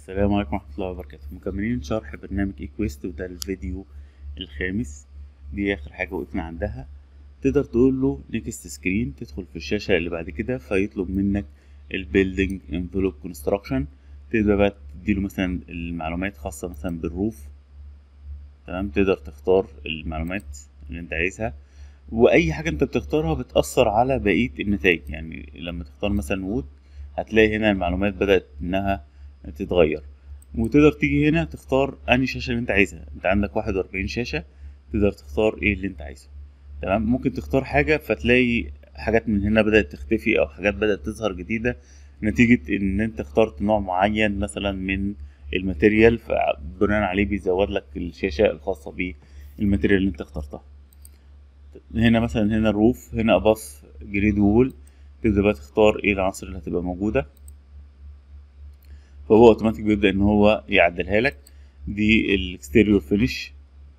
السلام عليكم ورحمة الله وبركاته مكملين شرح برنامج ايكويست وده الفيديو الخامس دي اخر حاجة وقفنا عندها تقدر تقول له نيكست سكرين تدخل في الشاشة اللي بعد كده فيطلب منك البيلدينج انفلوب كونستراكشن تقدر بقى تديله مثلا المعلومات خاصة مثلا بالروف تمام تقدر تختار المعلومات اللي انت عايزها واي حاجة انت بتختارها بتأثر على بقية النتائج يعني لما تختار مثلا وود هتلاقي هنا المعلومات بدأت انها تتغير وتقدر تيجي هنا تختار انهي شاشة اللي انت عايزها انت عندك واحد واربعين شاشة تقدر تختار ايه اللي انت عايزه تمام ممكن تختار حاجة فتلاقي حاجات من هنا بدأت تختفي او حاجات بدأت تظهر جديدة نتيجة ان انت اخترت نوع معين مثلا من الماتيريال فبناء عليه بيزود لك الشاشة الخاصة بالماتيريال اللي انت اخترتها هنا مثلا هنا الروف هنا اباف جريد وول تبدأ بقى تختار ايه العناصر اللي هتبقى موجودة فهو اوتوماتيك بيبدأ ان هو يعدلها لك دي الاكستيريور فينش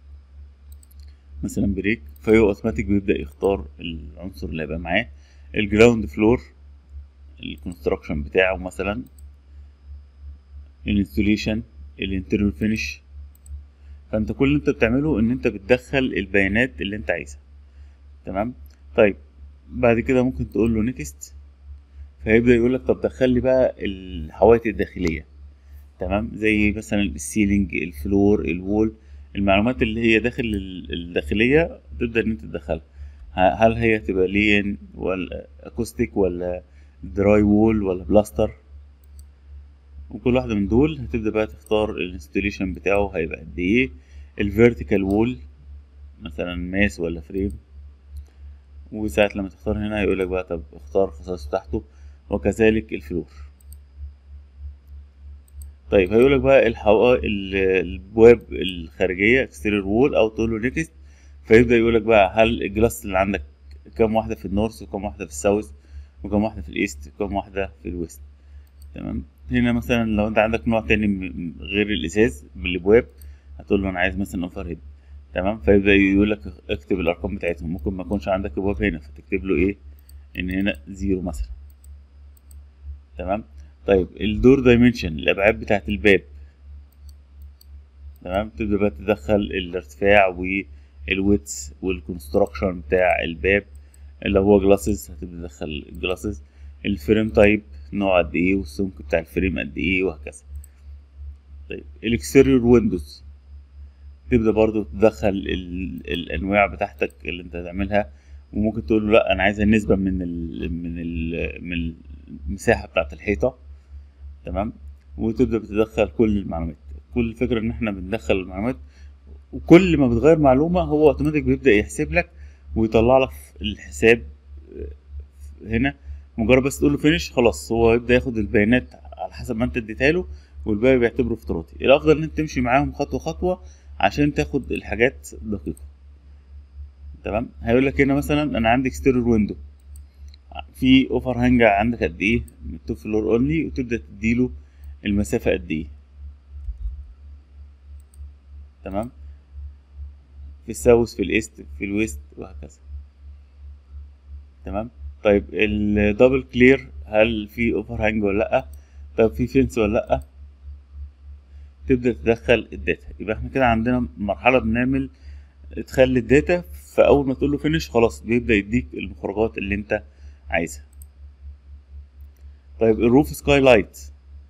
مثلا بريك فهو اوتوماتيك بيبدأ يختار العنصر اللي هيبقى معاه الجراوند فلور الكونستراكشن بتاعه مثلا الانستوليشن الانتريور فينش فانت كل اللي انت بتعمله ان انت بتدخل البيانات اللي انت عايزها تمام طيب بعد كده ممكن تقول له نيكست فيبدا يقول لك طب دخل لي بقى الحوائط الداخليه تمام زي مثلا السيلينج الفلور الوول المعلومات اللي هي داخل الداخليه تبدا ان انت تدخلها هل هي تبقى لين ولا اكوستيك ولا دراي وول ولا بلاستر وكل واحده من دول هتبدا بقى تختار الانستليشن بتاعه هيبقى قد ايه الفيرتيكال وول مثلا ماس ولا فريم وساعة لما تختار هنا هيقولك بقى طب اختار الخصائص بتاعته وكذلك الفلور طيب هيقولك بقى الحوائط البواب الخارجية اكستيريور وول او تقول له نيكست فيبدأ يقولك بقى هل الجلاس اللي عندك كام واحدة في النورث وكام واحدة في الساوث وكام واحدة في الايست وكام واحدة في الويست تمام هنا مثلا لو انت عندك نوع تاني غير الازاز بالابواب هتقول له انا عايز مثلا اوفر هيد تمام فيبدا يقول لك اكتب الارقام بتاعتهم ممكن ما يكونش عندك ابواب هنا فتكتب له ايه ان هنا زيرو مثلا تمام طيب الدور دايمنشن الابعاد بتاعت الباب تمام تبدا بقى تدخل الارتفاع والويتس والكونستراكشن بتاع الباب اللي هو جلاسز هتبدا تدخل الجلاسز الفريم تايب نوع قد ايه والسمك بتاع الفريم قد ايه وهكذا طيب الاكستيريور ويندوز تبدا برضو تدخل الانواع بتاعتك اللي انت هتعملها وممكن تقول له لا انا عايز النسبه من ال من ال من المساحه بتاعت الحيطه تمام وتبدا بتدخل كل المعلومات كل الفكره ان احنا بندخل المعلومات وكل ما بتغير معلومه هو اوتوماتيك بيبدا يحسب لك ويطلع لك الحساب هنا مجرد بس تقول له فينش خلاص هو يبدا ياخد البيانات على حسب ما انت اديتها له والباقي بيعتبره افتراضي الافضل ان انت تمشي معاهم خطوه خطوه عشان تاخد الحاجات دقيقة تمام هيقول لك هنا مثلا انا عندي اكستيريور ويندو في اوفر هانج عندك قد ايه من التوب فلور اونلي وتبدا تديله المسافة قد ايه تمام في الساوث في الايست في الويست وهكذا تمام طيب الدبل كلير هل في اوفر هانج ولا لا طيب في فينس ولا لا تبدا تدخل الداتا يبقى احنا كده عندنا مرحله بنعمل ادخال للداتا فاول ما تقول له فينش خلاص بيبدا يديك المخرجات اللي انت عايزها طيب الروف سكاي لايت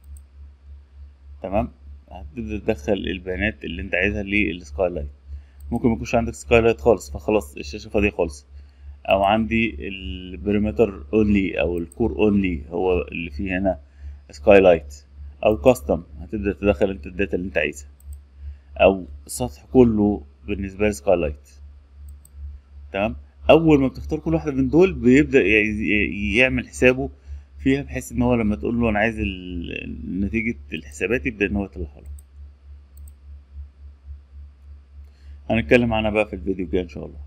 تمام هتبدا تدخل البيانات اللي انت عايزها للسكاي لايت ممكن ما يكونش عندك سكاي لايت خالص فخلاص الشاشه فاضيه خالص او عندي البريمتر اونلي او الكور اونلي هو اللي فيه هنا سكاي لايت او كاستم هتبدا تدخل انت الداتا اللي انت عايزها او السطح كله بالنسبه لسكاي لايت تمام اول ما بتختار كل واحده من دول بيبدا يعمل حسابه فيها بحيث ان هو لما تقول له انا عايز نتيجه الحسابات يبدا ان هو يطلعها لك هنتكلم عنها بقى في الفيديو الجاي ان شاء الله